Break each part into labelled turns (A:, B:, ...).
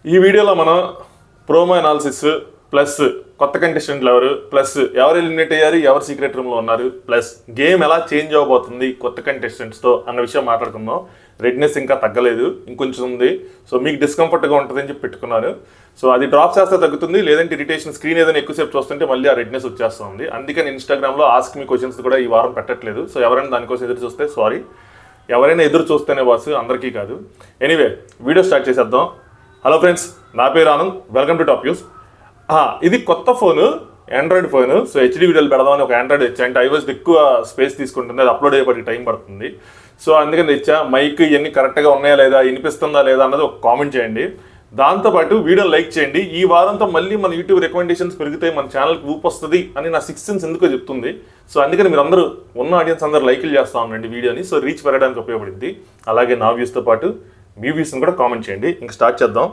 A: ఈ వీడియోలో మనం ప్రోమో అనాలిసిస్ ప్లస్ కొత్త కంటెస్టెంట్లు ఎవరు ప్లస్ ఎవరు ఎలిమినేట్ అయ్యారు ఎవరు సీక్రెట్ రూమ్లో ఉన్నారు ప్లస్ గేమ్ ఎలా చేంజ్ అవబోతుంది కొత్త కంటెస్టెంట్స్తో అన్న విషయం మాట్లాడుకుందాం రెడ్నెస్ ఇంకా తగ్గలేదు ఇంకొంచెం ఉంది సో మీకు డిస్కంఫర్ట్గా ఉంటుంది అని చెప్పి పెట్టుకున్నాను సో అది డ్రాప్ చేస్తే తగ్గుతుంది లేదంటే ఇరిటేషన్ స్క్రీన్ ఏదైనా ఎక్కువసేపు చూస్తుంటే మళ్ళీ ఆ రెడ్నెస్ వచ్చేస్తుంది అందుకని ఇన్స్టాగ్రామ్లో ఆస్క్ మీ క్వశ్చన్స్ కూడా ఈ వారం పెట్టట్లేదు సో ఎవరైనా దానికోసం ఎదురు చూస్తే సారీ ఎవరైనా ఎదురు చూస్తేనే బాస్ అందరికీ కాదు ఎనీవే వీడియో స్టార్ట్ చేసేద్దాం హలో ఫ్రెండ్స్ నా పేరు Anand welcome to top news ఇది కొత్త phone android phone so HD వీడియోలు పెడదామని ఒక ఆండ్రాయిడ్ తెచ్చా అంటే ఐవాజ్ ఎక్కువ స్పేస్ తీసుకుంటుంది అది అప్లోడ్ అయ్యేపటికి టైం పడుతుంది సో అందుకని తెచ్చా మైక్ ఇవన్నీ కరెక్ట్గా ఉన్నాయా లేదా వినిపిస్తుందా లేదా అన్నది ఒక కామెంట్ చేయండి దాంతోపాటు వీడియో లైక్ చేయండి ఈ వారంతో మళ్ళీ మన యూట్యూబ్ రికమెండేషన్స్ పెరిగితే మన ఛానల్కి ఊపు వస్తుంది అని నా సిక్స్ సెన్స్ ఎందుకో చెప్తుంది సో అందుకని మీరు అందరూ ఉన్న ఆడియన్స్ అందరూ లైక్లు చేస్తా ఉండండి వీడియోని సో రీచ్ పెరగడానికి ఉపయోగపడింది అలాగే నా వ్యూస్తో పాటు మీ వ్యూస్ని కూడా కామెంట్ చేయండి ఇంకా స్టార్ట్ చేద్దాం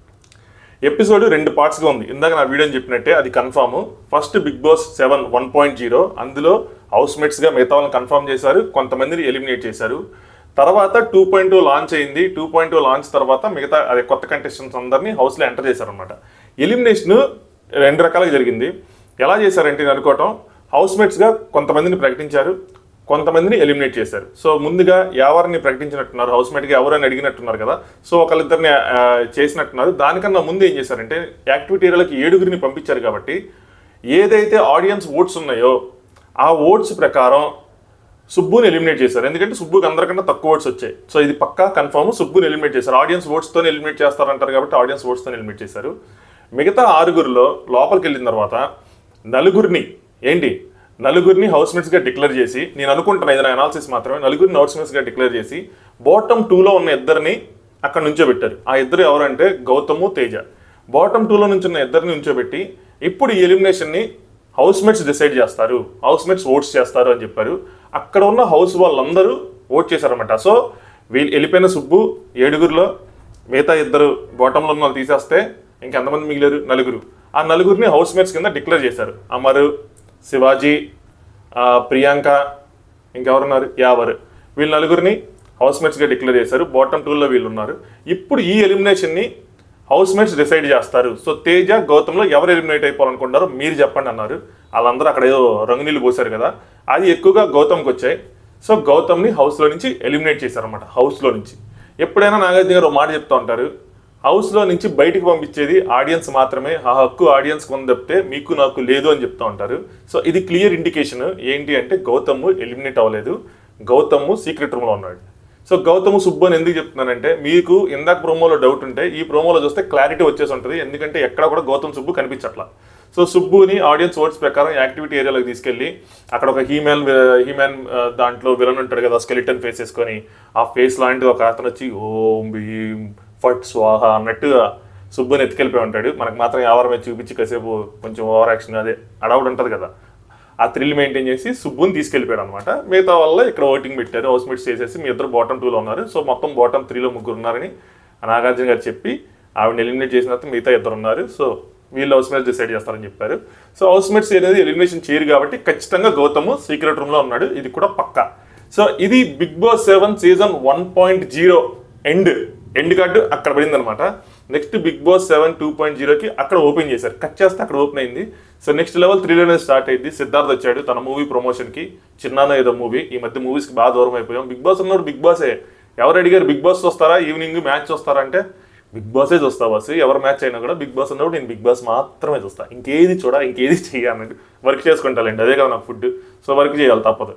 A: ఎపిసోడ్ రెండు పార్ట్స్గా ఉంది ఇందాక నా వీడియోని చెప్పినట్టే అది confirm first Bigg Boss seven one point zero అందులో హౌస్ మేట్స్గా మిగతా వాళ్ళని కన్ఫర్మ్ చేశారు కొంతమందిని ఎలిమినేట్ చేశారు తర్వాత టూ పాయింట్ టూ లాంచ్ అయింది టూ పాయింట్ టూ లాంచ్ తర్వాత మిగతా అదే కొత్త కంటెస్టెంట్స్ అందరినీ హౌస్లో ఎంటర్ చేశారనమాట ఎలిమినేషన్ రెండు రకాలుగా జరిగింది ఎలా చేశారంటే నేను అనుకోవటం హౌస్ మేట్స్గా కొంతమందిని ప్రకటించారు కొంతమందిని ఎలిమినేట్ చేశారు సో ముందుగా ఎవరిని ప్రకటించినట్టున్నారు హౌస్ మేట్గా ఎవరైనా అడిగినట్టున్నారు కదా సో ఒకళ్ళిద్దరిని ఆ, చేసినట్టున్నారు దానికన్నా ముందు ఏం చేశారంటే యాక్టివిటీ ఏరియాలకి ఏడుగురిని పంపించారు కాబట్టి ఏదైతే ఆడియన్స్ ఓట్స్ ఉన్నాయో ఆ ఓట్స్ ప్రకారం సుబ్బుని ఎలిమినేట్ చేశారు ఎందుకంటే సుబ్బుకి అందరికన్నా తక్కువ ఓట్స్ వచ్చాయి సో ఇది పక్కా కన్ఫర్మ్ సుబ్బుని ఎలిమినేట్ చేశారు ఆడియన్స్ ఓట్స్తో ఎలిమినేట్ చేస్తారంటారు కాబట్టి ఆడియన్స్ ఓట్స్తో ఎలిమినేట్ చేశారు మిగతా ఆరుగురిలో లోపలికి వెళ్ళిన తర్వాత నలుగురిని ఏంటి నలుగురిని హౌస్ మేట్స్గా డిక్లేర్ చేసి నేను అనుకుంటున్నా ఇది నా అనాలిసిస్ మాత్రమే నలుగురిని హౌస్ మేట్స్గా డిక్లేర్ చేసి బాటమ్ టూలో ఉన్న ఇద్దరిని అక్కడ నుంచోబెట్టారు ఆ ఇద్దరు ఎవరంటే గౌతము తేజ బాటమ్ టూలో నుంచి ఉన్న ఇద్దరిని నుంచోబెట్టి ఇప్పుడు ఈ ఎలిమినేషన్ని హౌస్ మేట్స్ డిసైడ్ చేస్తారు హౌస్ మేట్స్ ఓట్స్ చేస్తారు అని చెప్పారు అక్కడ ఉన్న హౌస్ వాళ్ళందరూ ఓట్ చేశారన్నమాట సో వీళ్ళు వెళ్ళిపోయిన సుబ్బు ఏడుగురిలో మిగతా ఇద్దరు బాటంలో ఉన్న వాళ్ళు తీసేస్తే ఇంకెంతమంది మిగిలారు నలుగురు ఆ నలుగురిని హౌస్ మేట్స్ కింద డిక్లేర్ చేశారు అమరు శివాజీ ఆ, ప్రియాంక ఇంకెవరున్నారు యావర్ వీళ్ళు నలుగురిని హౌస్ మేట్స్గా డిక్లేర్ చేశారు బాటమ్ టూల్లో వీళ్ళు ఉన్నారు ఇప్పుడు ఈ ఎలిమినేషన్ని హౌస్ మేట్స్ డిసైడ్ చేస్తారు సో తేజ గౌతమ్లో ఎవరు ఎలిమినేట్ అయిపోవాలనుకుంటారో మీరు చెప్పండి అన్నారు వాళ్ళందరూ అక్కడ ఏదో రంగునీళ్ళు పోసారు కదా అది ఎక్కువగా గౌతమ్కి వచ్చాయి సో గౌతమ్ని హౌస్లో నుంచి ఎలిమినేట్ చేశారన్నమాట హౌస్లో నుంచి ఎప్పుడైనా నాగార్జున గారు ఒక మాట చెప్తా ఉంటారు హౌస్లో నుంచి బయటికి పంపించేది ఆడియన్స్ మాత్రమే ఆ హక్కు ఆడియన్స్ కొంద తప్పితే మీకు నాకు లేదు అని చెప్తా ఉంటారు సో ఇది క్లియర్ ఇండికేషన్ ఏంటి అంటే గౌతమ్ ఎలిమినేట్ అవ్వలేదు గౌతమ్ సీక్రెట్ రూమ్లో ఉన్నాడు సో గౌతమ్ సుబ్బు అని ఎందుకు చెప్తున్నానంటే మీకు ఇందాక ప్రోమోలో డౌట్ ఉంటే ఈ ప్రోమోలో చూస్తే క్లారిటీ వచ్చేసి ఉంటుంది ఎందుకంటే ఎక్కడ కూడా గౌతమ్ సుబ్బు కనిపించట్లా సో సుబ్బుని ఆడియన్స్ ఓట్స్ ప్రకారం యాక్టివిటీ ఏరియాలోకి తీసుకెళ్ళి అక్కడ ఒక హీమ్యాన్ హీమ్యాన్ దాంట్లో విలన్ ఉంటాడు కదా స్కెలిటన్ ఫేస్ వేసుకొని ఆ ఫేస్ లాంటిది ఒక అతను వచ్చి ఓం భీం ఫట్ స్వాహ అన్నట్టుగా సుబ్బుని ఎత్తుకెళ్ళిపోయి ఉంటాడు మనకు మాత్రం ఎవరి మీద చూపించి కాసేపు కొంచెం ఓవర్ యాక్షన్ అదే అడవుడు ఉంటుంది కదా ఆ థ్రిల్ మెయింటైన్ చేసి సుబ్బుని తీసుకెళ్ళిపోయాడు అనమాట మిగతా వల్ల ఇక్కడ ఓటింగ్ పెట్టారు హౌస్ మేట్స్ చేసేసి మీ ఇద్దరు బాటమ్ టూలో ఉన్నారు సో మొత్తం బాటమ్ త్రీలో ముగ్గురు ఉన్నారని నాగార్జున గారు చెప్పి ఆవిడని ఎలిమినేట్ చేసిన తర్వాత మిగతా ఇద్దరు ఉన్నారు సో వీళ్ళు హౌస్ మేట్స్ డిసైడ్ చేస్తారని చెప్పారు సో హౌస్ మేట్స్ అనేది ఎలిమినేషన్ చేయరు కాబట్టి ఖచ్చితంగా గౌతమ్ సీక్రెట్ రూమ్లో ఉన్నాడు ఇది కూడా పక్కా సో ఇది Bigg Boss seven season one point zero end end card అక్కడ పడింది అనమాట next Bigg Boss seven two point జీరోకి అక్కడ ఓపెన్ చేశారు కట్ చేస్తే అక్కడ ఓపెన్ అయింది సో నెక్స్ట్ లెవెల్ త్రీలోనే స్టార్ట్ అయింది సిద్ధార్థ్ వచ్చాడు తన మూవీ ప్రమోషన్కి చిన్నానో ఏదో మూవీ ఈ మధ్య మూవీస్కి బాగా దూరం అయిపోయాం బిగ్ బాస్ ఉన్నప్పుడు బిగ్ బాసే ఎవరు అడిగారు బిగ్ బాస్ వస్తారా ఈవినింగ్ మ్యాచ్ వస్తారా అంటే బిగ్ బాసే చూస్తా బాస్ ఎవరు మ్యాచ్ అయినా కూడా బిగ్ బాస్ ఉన్నప్పుడు నేను బిగ్ బాస్ మాత్రమే చూస్తా ఇంకేది చూడ ఇంకేది చెయ్యాలంటే వర్క్ చేసుకుంటానండి అదే కదా నాకు ఫుడ్ సో వర్క్ చేయాలి తప్పదు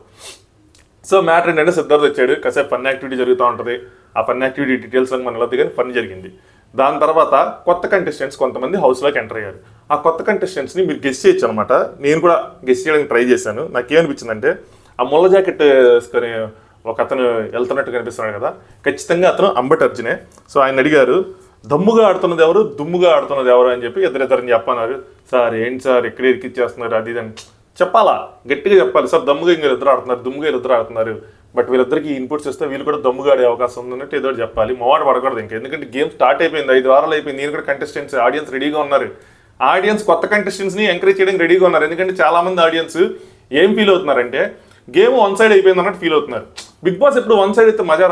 A: సో మ్యాటర్ ఏంటంటే సిద్ధార్థ్ వచ్చాడు కాసేపు ఫన్ యాక్టివిటీ జరుగుతూ ఉంటుంది ఆ ఫన్ యాక్టివిటీ డీటెయిల్స్ మనకు వెళ్ళదు కానీ ఫన్ జరిగింది దాని తర్వాత కొత్త కంటెస్టెంట్స్ కొంతమంది హౌస్లోకి ఎంటర్ అయ్యారు ఆ కొత్త కంటెస్టెంట్స్ని మీరు గెస్ చేయొచ్చు అనమాట నేను కూడా గెస్ చేయడానికి ట్రై చేశాను నాకేమనిపించిందంటే ఆ ముళ్ళ జాకెట్ వేసుకొని ఒక అతను వెళ్తున్నట్టు కనిపిస్తున్నాడు కదా ఖచ్చితంగా అతను అంబట్ అర్జునే సో ఆయన అడిగారు దమ్ముగా ఆడుతున్నది ఎవరు దుమ్ముగా ఆడుతున్నది ఎవరు అని చెప్పి ఇద్దరిద్దరిని చెప్పన్నారు సార్ ఏంటి సార్ ఎక్కడ ఇరికిచ్చేస్తున్నారు అది ఇది అని చెప్పాలా గట్టిగా చెప్పాలి సార్ దమ్ముగా ఇంక ఇద్దరు ఆడుతున్నారు దుమ్ముగా ఇద్దరు ఆడుతున్నారు బట్ వీళ్ళిద్దరికి ఇన్పుట్స్ ఇస్తే వీళ్ళు కూడా దమ్ముగా ఆడే అవకాశం ఉందన్నట్టు ఏదో ఒకటి చెప్పాలి మొవాడ పడకూడదు ఇంకా ఎందుకంటే గేమ్ స్టార్ట్ అయిపోయింది ఐదు వారాలు అయిపోయింది నేను కూడా కంటెస్టెంట్స్ ఆడియన్స్ రెడీగా ఉన్నారు ఆడియన్స్ కొత్త కంటెస్టెంట్స్ ని ఎంకరేజ్ చేయడానికి రెడీగా ఉన్నారు ఎందుకంటే చాలా మంది ఆడియన్స్ ఏం ఫీల్ అవుతున్నారంటే గేమ్ వన్ సైడ్ అయిపోయింది అన్నట్టు ఫీల్ అవుతున్నారు బిగ్ బాస్ ఎప్పుడు వన్ సైడ్ అయితే మజా రాదు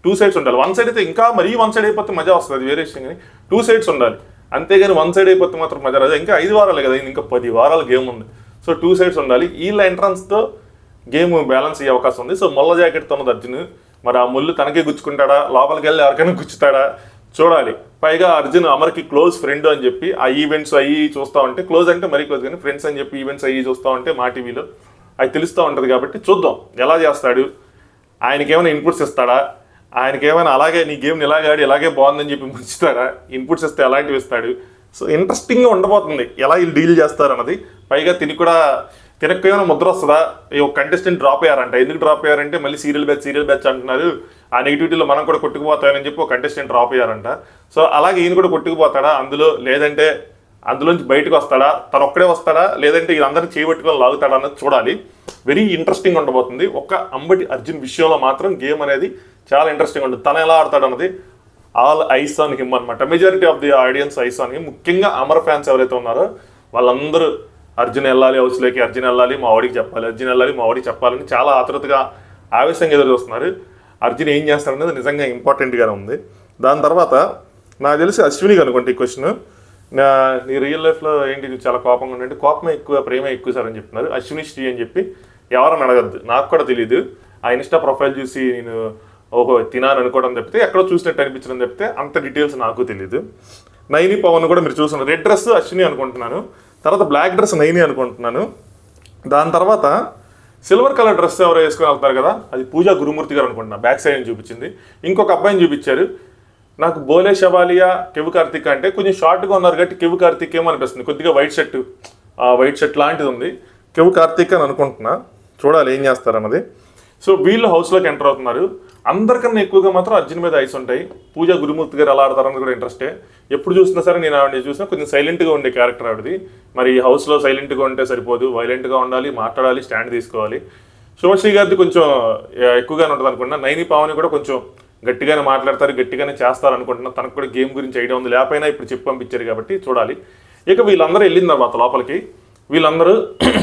A: టూ సైడ్స్ ఉండాలి వన్ సైడ్ అయితే ఇంకా మరీ వన్ సైడ్ అయిపోతే మజా వస్తుంది అది వేరే విషయం కానీ టూ సైడ్స్ ఉండాలి అంతేగాని వన్ సైడ్ అయిపోతే మాత్రం మజా రాదు ఇంకా ఐదు వారాలే కదా ఇంకా పది వారాల గేమ్ ఉంది సో టూ సైడ్స్ ఉండాలి వీళ్ళ ఎంట్రన్స్తో గేమ్ బ్యాలెన్స్ అయ్యే అవకాశం ఉంది సో మొల్ల జాకెట్తో ఉన్నది అర్జున్ మరి ఆ ముళ్ళు తనకే గుచ్చుకుంటాడా లోపలికి వెళ్ళి ఎవరికైనా గుచ్చుతాడా చూడాలి పైగా అర్జున్ అమర్కి క్లోజ్ ఫ్రెండ్ అని చెప్పి ఆ ఈవెంట్స్ అయ్యి చూస్తూ ఉంటే క్లోజ్ అంటే మరీ క్లోజ్ కానీ ఫ్రెండ్స్ అని చెప్పి ఈవెంట్స్ అయ్యి చూస్తూ ఉంటే మా టీవీలో అది తెలుస్తూ ఉంటుంది కాబట్టి చూద్దాం ఎలా చేస్తాడు ఆయనకి ఏమైనా ఇన్పుట్స్ ఇస్తాడా ఆయనకి ఏమైనా అలాగే నీ గేమ్ని ఇలాగే ఆడి ఇలాగే బాగుందని చెప్పి ముంచుతాడా ఇన్పుట్స్ ఇస్తే ఎలాంటివి ఇస్తాడు సో ఇంట్రెస్టింగ్గా ఉండబోతుంది ఎలా వీళ్ళు డీల్ చేస్తారు అన్నది పైగా తిని కూడా తినకు ఏమైనా ముద్ర వస్తుందా ఈ ఒక కంటెస్టెంట్ డ్రాప్ అయ్యారంట ఎందుకు డ్రాప్ అయ్యారంటే మళ్ళీ సీరియల్ బ్యాచ్ సీరియల్ బ్యాచ్ అంటున్నారు ఆ నెగిటివిటీలో మనం కూడా కొట్టుకుపోతామని చెప్పి ఒక కంటెస్టెంట్ డ్రాప్ అయ్యారంట సో అలాగే ఈయన కూడా కొట్టుకుపోతాడా అందులో లేదంటే అందులోంచి బయటకు వస్తాడా తను ఒక్కడే వస్తాడా లేదంటే వీళ్ళందరినీ చేయబట్టుకొని లాగుతాడా అన్నది చూడాలి వెరీ ఇంట్రెస్టింగ్ ఉండబోతుంది ఒక్క అంబటి అర్జున్ విషయంలో మాత్రం గేమ్ అనేది చాలా ఇంట్రెస్టింగ్ ఉంటుంది తను ఎలా ఆడతాడు అన్నది ఆల్ ఐస్ ఆన్ హిమ్ అనమాట majority of the audience eyes on him ముఖ్యంగా అమర్ ఫ్యాన్స్ ఎవరైతే ఉన్నారో వాళ్ళందరూ అర్జున్ వెళ్ళాలి హౌస్లోకి అర్జున్ వెళ్ళాలి మా వాడికి చెప్పాలి అర్జున్ వెళ్ళాలి మా వాడికి చెప్పాలని చాలా ఆతృతగా ఆవేశంగా ఎదురు చూస్తున్నారు అర్జున్ ఏం చేస్తాడనేది నిజంగా ఇంపార్టెంట్గానే ఉంది దాని తర్వాత నాకు తెలిసి అశ్విని అనుకోండి ఈ క్వశ్చన్ నా నీ రియల్ లైఫ్లో ఏంటి నువ్వు చాలా కోపంగా ఉండంటే కోపమే ఎక్కువ ప్రేమ ఎక్కువ సార్ అని చెప్తున్నారు అశ్విని శ్రీ అని చెప్పి ఎవరని అడగద్దు నాకు కూడా తెలియదు ఆ ఇన్స్టా ప్రొఫైల్ చూసి నేను ఓహో తినాను అనుకోవడం తప్పితే ఎక్కడో చూసినట్టు అనిపించడం తప్పితే అంత డీటెయిల్స్ నాకు తెలియదు నైని పవన్ కూడా మీరు చూస్తున్నారు రెడ్ డ్రెస్ అశ్విని అనుకుంటున్నాను తర్వాత బ్లాక్ డ్రెస్ నైని అనుకుంటున్నాను దాని తర్వాత సిల్వర్ కలర్ డ్రెస్ ఎవరో వేసుకొని వెళ్తారు కదా అది పూజా గురుమూర్తి గారు అనుకుంటున్నా బ్యాక్ సైడ్ చూపించింది ఇంకొక అబ్బాయిని చూపించారు నాకు బోలే శవాలియా కెవు కార్తిక్ అంటే కొంచెం షార్ట్గా ఉన్నారు కాబట్టి కెవు కార్తిక్ ఏమో అనిపిస్తుంది కొద్దిగా వైట్ షర్ట్ ఆ వైట్ షర్ట్ లాంటిది ఉంది కెవు కార్తిక్ అని అనుకుంటున్నా చూడాలి ఏం చేస్తారన్నది సో వీళ్ళు హౌస్లోకి ఎంటర్ అవుతున్నారు అందరికన్నా ఎక్కువగా మాత్రం అర్జున్ మీద ఐస్ ఉంటాయి పూజ గురుమూర్తి గారు ఎలా ఆడతారని కూడా ఇంట్రెస్టే ఎప్పుడు చూసినా సరే నేను ఆవిడని చూసినా కొంచెం సైలెంట్గా ఉండే క్యారెక్టర్ ఆవిడది మరి హౌస్లో సైలెంట్గా ఉంటే సరిపోదు వైలెంట్గా ఉండాలి మాట్లాడాలి స్టాండ్ తీసుకోవాలి శుభశ్రీ గారిది కొంచెం ఆ, ఎక్కువగానే ఉంటుంది అనుకుంటున్నా నైని పావని కూడా కొంచెం గట్టిగానే మాట్లాడతారు గట్టిగానే చేస్తారు అనుకుంటున్నా తనకు కూడా గేమ్ గురించి ఐడియా ఉంది లేకపోయినా ఇప్పుడు చెప్పి పంపించారు కాబట్టి చూడాలి ఇక వీళ్ళందరూ వెళ్ళిన తర్వాత లోపలికి వీళ్ళందరూ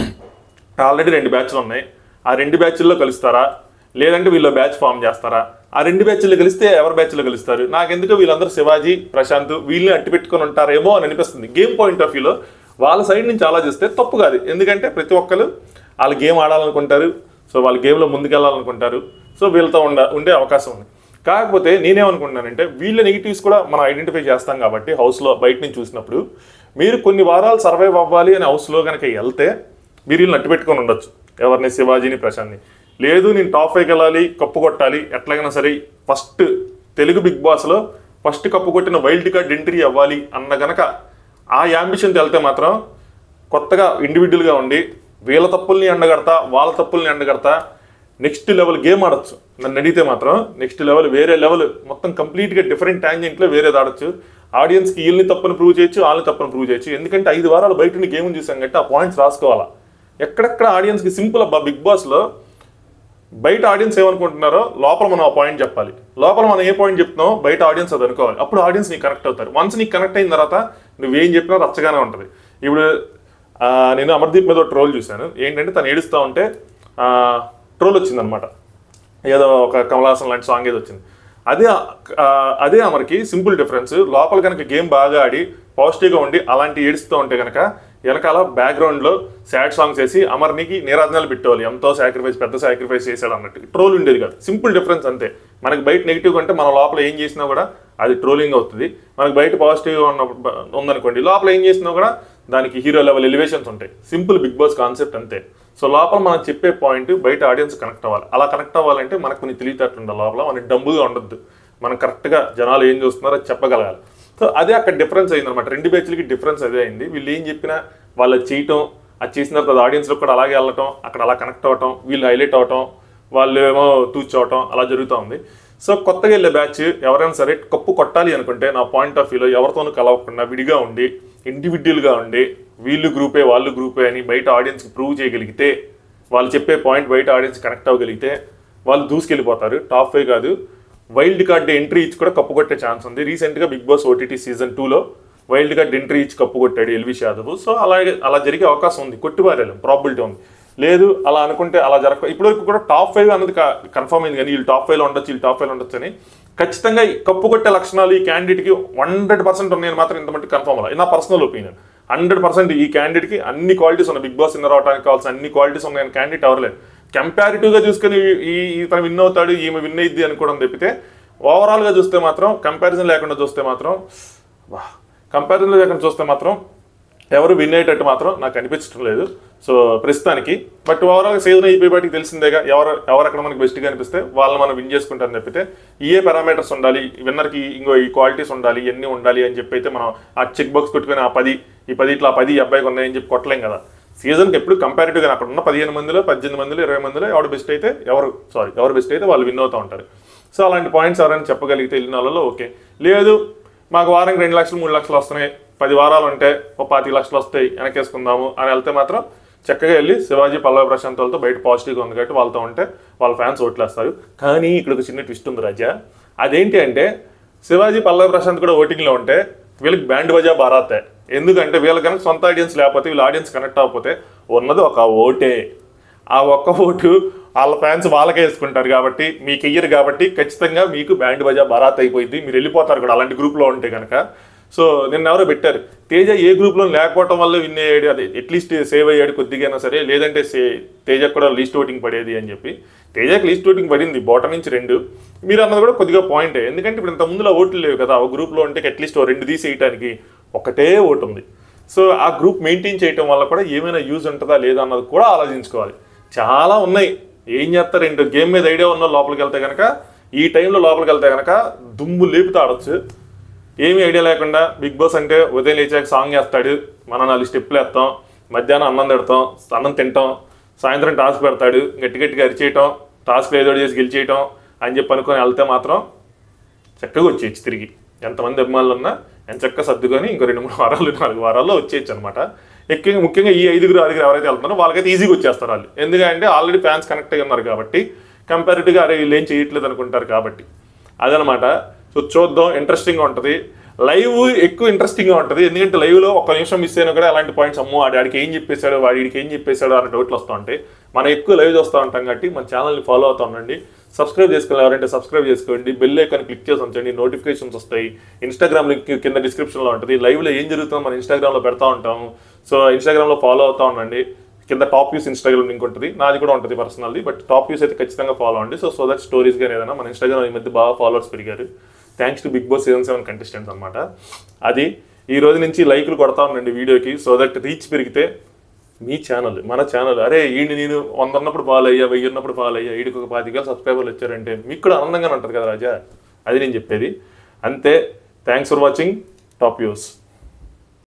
A: ఆల్రెడీ రెండు బ్యాచ్లు ఉన్నాయి ఆ రెండు బ్యాచ్ల్లో కలుస్తారా లేదంటే వీళ్ళు బ్యాచ్ ఫామ్ చేస్తారా ఆ రెండు బ్యాచ్లు కలిస్తే ఎవరి బ్యాచ్లో కలుస్తారు నాకెందుకు వీళ్ళందరూ శివాజీ ప్రశాంత్ వీళ్ళని అట్టి పెట్టుకొని ఉంటారేమో అని అనిపిస్తుంది గేమ్ పాయింట్ ఆఫ్ వ్యూలో వాళ్ళ సైడ్ నుంచి ఆలోచిస్తే తప్పు కాదు ఎందుకంటే ప్రతి ఒక్కరు వాళ్ళు గేమ్ ఆడాలనుకుంటారు సో వాళ్ళ గేమ్లో ముందుకెళ్ళాలనుకుంటారు సో వీళ్ళతో ఉండ ఉండే అవకాశం ఉంది కాకపోతే నేనేమనుకుంటున్నానంటే వీళ్ళ నెగిటివ్స్ కూడా మనం ఐడెంటిఫై చేస్తాం కాబట్టి హౌస్లో బయట నుంచి చూసినప్పుడు మీరు కొన్ని వారాలు సర్వైవ్ అవ్వాలి అని హౌస్లో కనుక వెళ్తే మీరు వీళ్ళని అట్టు పెట్టుకొని ఉండొచ్చు ఎవరిని శివాజీని ప్రశాంత్ని లేదు నేను టాప్ ఫైవ్కి వెళ్ళాలి కప్పు కొట్టాలి ఎట్లాగైనా సరే ఫస్ట్ తెలుగు బిగ్ బాస్లో ఫస్ట్ కప్పు కొట్టిన వైల్డ్ కార్డ్ ఎంట్రీ అవ్వాలి అన్న గనక ఆ యాంబిషన్తో వెళ్తే మాత్రం కొత్తగా ఇండివిజువల్గా ఉండి వీళ్ళ తప్పుల్ని ఎండగడతా వాళ్ళ తప్పుల్ని ఎండగడతా నెక్స్ట్ లెవెల్ గేమ్ ఆడొచ్చు నన్ను అడిగితే మాత్రం నెక్స్ట్ లెవెల్ వేరే లెవెల్ మొత్తం కంప్లీట్గా డిఫరెంట్ ట్యాంజెంట్లో వేరేది ఆడొచ్చు ఆడియన్స్కి వీళ్ళని తప్పని ప్రూవ్ చేయొచ్చు వాళ్ళని తప్పని ప్రూవ్ చేయొచ్చు ఎందుకంటే ఐదు వారాలు బయట గేమ్ చూసాం కాబట్టి ఆ పాయింట్స్ రాసుకోవాలా ఎక్కడెక్కడ ఆడియన్స్కి సింపుల్ అబ్బా బిగ్ బాస్లో బయట ఆడియన్స్ ఏమనుకుంటున్నారో లోపల మనం ఆ పాయింట్ చెప్పాలి లోపల మనం ఏ పాయింట్ చెప్తున్నామో బయట ఆడియన్స్ అది అనుకోవాలి అప్పుడు ఆడియన్స్ నీకు కనెక్ట్ అవుతారు వన్స్ నీకు కనెక్ట్ అయిన తర్వాత నువ్వేం చెప్పినా రచ్చగానే ఉంటుంది ఇప్పుడు ఆ, నేను అమర్దీప్ మీద ఒక ట్రోల్ చూశాను ఏంటంటే తను ఏడుస్తూ ఉంటే ట్రోల్ వచ్చిందనమాట ఏదో ఒక కమలాసన్ లాంటి సాంగ్ ఏదో వచ్చింది అదే ఆ, అదే అమర్కి సింపుల్ డిఫరెన్స్ లోపల కనుక గేమ్ బాగా ఆడి పాజిటివ్గా ఉండి అలాంటి ఏడుస్తూ ఉంటే కనుక వెనకాల బ్యాక్గ్రౌండ్లో సాడ్ సాంగ్స్ వేసి అమర్నికి నీరాజనాలు పెట్టేవాళ్ళు ఎంతో సాక్రిఫైస్ పెద్ద సాక్రిఫైస్ చేశాడు అన్నట్టు ట్రోల్ ఉండేది కాదు సింపుల్ డిఫరెన్స్ అంతే మనకి బయట నెగిటివ్ అంటే మన లోపల ఏం చేసినా కూడా అది ట్రోలింగ్ అవుతుంది మనకి బయట పాజిటివ్గా ఉన్న ఉందనుకోండి లోపల ఏం చేసినా కూడా దానికి హీరో లెవెల్ ఎలివేషన్స్ ఉంటాయి సింపుల్ బిగ్ బాస్ కాన్సెప్ట్ అంతే సో లోపల మనం చెప్పే పాయింట్ బయట ఆడియన్స్ కనెక్ట్ అవ్వాలి అలా కనెక్ట్ అవ్వాలంటే మనకు కొన్ని తెలివితేటలు ఉండాలి లోపల మనకి డబ్బుగా ఉండొద్దు మనం కరెక్ట్గా జనాలు ఏం చూస్తున్నారో అది చెప్పగలగాలి సో అదే అక్కడ డిఫరెన్స్ అయిందనమాట రెండు బ్యాచ్లకి డిఫరెన్స్ అదే అయింది వీళ్ళు ఏం చెప్పినా వాళ్ళు అది చేయటం అది చేసిన తర్వాత ఆడియన్స్లో కూడా అలాగే వెళ్ళటం అక్కడ అలా కనెక్ట్ అవ్వటం వీళ్ళు హైలైట్ అవటం వాళ్ళు ఏమో తూచవటం అలా జరుగుతూ ఉంది సో కొత్తగా వెళ్ళే బ్యాచ్ ఎవరైనా సరే కప్పు కొట్టాలి అనుకుంటే నా పాయింట్ ఆఫ్ వ్యూలో ఎవరితోనూ కలవకుండా విడిగా ఉండి ఇండివిజువల్గా ఉండి వీళ్ళు గ్రూపే వాళ్ళు గ్రూపే అని బయట ఆడియన్స్కి ప్రూవ్ చేయగలిగితే వాళ్ళు చెప్పే పాయింట్ బయట ఆడియన్స్ కనెక్ట్ అవ్వగలిగితే వాళ్ళు దూసుకెళ్ళిపోతారు టాప్ ఫైవ్ కాదు వైల్డ్ కార్డ్ ఎంట్రీ ఇచ్చి కూడా కప్పు కొట్టే ఛాన్స్ ఉంది రీసెంట్గా బిగ్ బాస్ ఓటీటీ సీజన్ టూలో వైల్డ్ కార్డ్ ఎంట్రీ ఇచ్చి కప్పు కొట్టాడు ఎల్విష్ యాదవ్ సో అలాగే అలా జరిగే అవకాశం ఉంది కొట్టిపారేలం ప్రాబిలిటీ ఉంది లేదు అలా అనుకుంటే అలా జరగ ఇప్పటివరకు కూడా టాప్ ఫైవ్ అన్నది కన్ఫర్మ్ అయింది కానీ వీళ్ళు టాప్ ఫైవ్లో ఉండొచ్చు వీళ్ళు టాప్ ఫైవ్లో ఉండొచ్చు అని ఖచ్చితంగా ఈ కప్పు కొట్టే లక్షణాలు ఈ క్యాండిడేట్కి హండ్రెడ్ పర్సెంట్ ఉన్నాయని మాత్రం ఇంత మట్టి కన్ఫర్మ్ అవ్వాలి ఇది నా పర్సనల్ ఒపీనియన్ హండ్రెడ్ పర్సెంట్ ఈ క్యాండిడేట్కి అన్ని క్వాలిటీస్ ఉన్నాయి బిగ్ బాస్ విన్నర్ అవడానికి కావాల్సిన అన్ని క్వాలిటీస్ ఉన్నాయని క్యాండిడేట్ ఎవరలేదు కంపారిటివ్గా చూసుకొని ఈ ఇతను విన్ అవుతాడు ఈమె విన్ అయ్యిద్ది అనుకోవడం తప్పితే ఓవరాల్గా చూస్తే మాత్రం కంపారిజన్ లేకుండా చూస్తే మాత్రం కంపారిజన్ లేకుండా చూస్తే మాత్రం ఎవరు విన్ అయ్యేటట్టు మాత్రం నాకు అనిపించడం లేదు సో ప్రస్తుతానికి బట్ ఓవరాల్ సీజన్ అయిపోయి బయటికి తెలిసిందేగా ఎవరు ఎవరు అక్కడ మనకి బెస్ట్గా అనిపిస్తే వాళ్ళని మనం విన్ చేసుకుంటారని చెప్పితే ఏ పారామీటర్స్ ఉండాలి విన్నర్కి ఇంకో ఈ క్వాలిటీస్ ఉండాలి ఇవన్నీ ఉండాలి అని చెప్పి అయితే మనం ఆ చెక్ బాక్స్ పెట్టుకుని ఆ పది ఈ పది ఇట్లా పది ఈ అబ్బాయికి ఉన్నాయని చెప్పి కొట్టలేం కదా సీజన్కి ఎప్పుడు కంపారిటివ్గా అక్కడ ఉన్న పదిహేను మందిలో పద్దెనిమిది మందిలో ఇరవై మందిలో ఎవరు బెస్ట్ అయితే ఎవరు సారీ ఎవరు బెస్ట్ అయితే వాళ్ళు విన్ అవుతూ ఉంటారు సో అలాంటి పాయింట్స్ ఎవరైనా చెప్పగలిగితే వెళ్ళిన వాళ్ళలో ఓకే లేదు మాకు వారానికి రెండు లక్షలు మూడు లక్షలు వస్తున్నాయి పది వారాలు ఉంటే ఒక పాతిక లక్షలు వస్తాయి వెనకేసుకుందాము అని వెళ్తే మాత్రం చక్కగా వెళ్ళి శివాజీ పల్లవి ప్రశాంత్ వాళ్ళతో బయట పాజిటివ్గా ఉంది కాబట్టి వాళ్ళతో ఉంటే వాళ్ళ ఫ్యాన్స్ ఓట్లేస్తారు కానీ ఇక్కడ ఒక చిన్న ట్విస్ట్ ఉంది రాజా అదేంటి అంటే శివాజీ పల్లవి ప్రశాంత్ కూడా ఓటింగ్లో ఉంటే వీళ్ళకి బ్యాండ్ బజా బారాతే ఎందుకంటే వీళ్ళకి కనుక సొంత ఆడియన్స్ లేకపోతే వీళ్ళ ఆడియన్స్ కనెక్ట్ అవ్వకపోతే ఉన్నది ఒక ఓటే ఆ ఒక్క ఓటు వాళ్ళ ఫ్యాన్స్ వాళ్ళకే వేసుకుంటారు కాబట్టి మీకు ఇయ్యరు కాబట్టి ఖచ్చితంగా మీకు బ్యాండ్ బజా బరాత్ అయిపోయింది మీరు వెళ్ళిపోతారు కూడా అలాంటి గ్రూప్లో ఉంటే కనుక సో నిన్న ఎవరో పెట్టారు తేజ ఏ గ్రూప్లో లేకపోవడం వల్ల విన్ అయ్యాడు అది అట్లీస్ట్ సేవ్ అయ్యాడు కొద్దిగా సరే లేదంటే సే తేజకు కూడా లీస్ట్ ఓటింగ్ పడేది అని చెప్పి తేజకి లీస్ట్ ఓటింగ్ పడింది బాటం నుంచి రెండు మీరు అన్నది కూడా కొద్దిగా పాయింటే ఎందుకంటే ఇప్పుడు ఇంత ముందులో ఓట్లు లేవు కదా ఒక గ్రూప్లో ఉంటే అట్లీస్ట్ ఓ రెండు తీసి వేయటానికి ఒకటే ఓటు ఉంది సో ఆ గ్రూప్ మెయింటైన్ చేయటం వల్ల కూడా ఏమైనా యూజ్ ఉంటుందా లేదా అన్నది కూడా ఆలోచించుకోవాలి చాలా ఉన్నాయి ఏం చేస్తారు ఏంటో గేమ్ మీద ఐడియా ఉన్న లోపలికి వెళ్తే కనుక ఈ టైంలో లోపలికి వెళ్తే కనుక దుమ్ము లేపితే ఆడొచ్చు ఏమీ ఐడియా లేకుండా బిగ్ బాస్ అంటే ఉదయం లేచాక సాంగ్ వేస్తాడు మనం నాలుగు స్టెప్లు వేస్తాం మధ్యాహ్నం అన్నం తిడతాం అన్నం తింటాం సాయంత్రం టాస్క్ పెడతాడు గట్టి గట్టిగా అరిచేయటం టాస్క్ ఏదో ఒకటి చేసి గెలిచేయటం అని చెప్పి అనుకొని వెళ్తే మాత్రం చక్కగా వచ్చేయచ్చు తిరిగి ఎంతమంది అభిమానులు ఉన్నా ఎంత చక్కగా సర్దుకొని ఇంకో రెండు మూడు వారాలు నాలుగు వారాల్లో వచ్చేయచ్చు అనమాట ఎక్కువ ముఖ్యంగా ఈ ఐదుగురు ఆరుగురు ఎవరైతే వెళ్తున్నారో వాళ్ళకైతే ఈజీగా వచ్చేస్తారు వాళ్ళు ఎందుకంటే ఆల్రెడీ ఫ్యాన్స్ కనెక్ట్ అయ్యి ఉన్నారు కాబట్టి కంపారిటివ్గా అరే వీళ్ళు ఏం చేయట్లేదు అనుకుంటారు కాబట్టి అదనమాట సో చూద్దాం ఇంట్రెస్టింగ్గా ఉంటుంది లైవ్ ఎక్కువ ఇంట్రెస్టింగ్గా ఉంటుంది ఎందుకంటే లైవ్లో ఒక్క నిమిషం మిస్ అయినా కూడా అలాంటి పాయింట్స్ అమ్మో వాడి ఆడికి ఏం చెప్పేశాడు వాడికి ఏం చెప్పేశాడు అనే డౌట్లు వస్తూ ఉంటాయి మనం ఎక్కువ లైవ్ చూస్తూ ఉంటాం కాబట్టి మన ఛానల్ని ఫాలో అవుతూ ఉండండి సబ్స్క్రైబ్ చేసుకోవాలి ఎవరంటే సబ్స్క్రైబ్ చేసుకోండి బెల్ ఐకాన్ క్లిక్ చేసి ఉంచండి నోటిఫికేషన్స్ వస్తాయి ఇన్స్టాగ్రామ్ లింక్ కింద డిస్క్రిప్షన్లో ఉంటుంది లైవ్లో ఏం జరుగుతుందో మన ఇన్స్టాగ్రామ్లో పెడతా ఉంటాము సో ఇన్స్టాగ్రామ్లో ఫాలో అవుతూ ఉండండి కింద టాప్ వ్యూస్ ఇన్స్టాగ్రామ్ లింక్ ఉంటుంది నాది కూడా ఉంటుంది పర్సనల్ది బట్ టాప్ వ్యూస్ అయితే ఖచ్చితంగా ఫాలో అండి సో సో దట్ స్టోరీస్ కానీ ఏదైనా మన ఇన్స్టాగ్రామ్ ఈ మధ్య బాగా ఫాలోవర్స్ పెరిగారు thanks to Bigg Boss season seven contestants అనమాట అది ఈ రోజు నుంచి లైక్లు కొడతా ఉండండి వీడియోకి సో దట్ రీచ్ పెరిగితే మీ ఛానల్ మన ఛానల్ అరే ఈయన నేను వంద ఉన్నప్పుడు ఫాలో అయ్యా వెయ్యి ఉన్నప్పుడు ఫాలో అయ్యా వీడికి ఒక పాతిక సబ్స్క్రైబర్లు వచ్చారంటే మీకు కూడా ఆనందంగానే ఉంటుంది కదా రాజా అది నేను చెప్పేది అంతే thanks for watching top views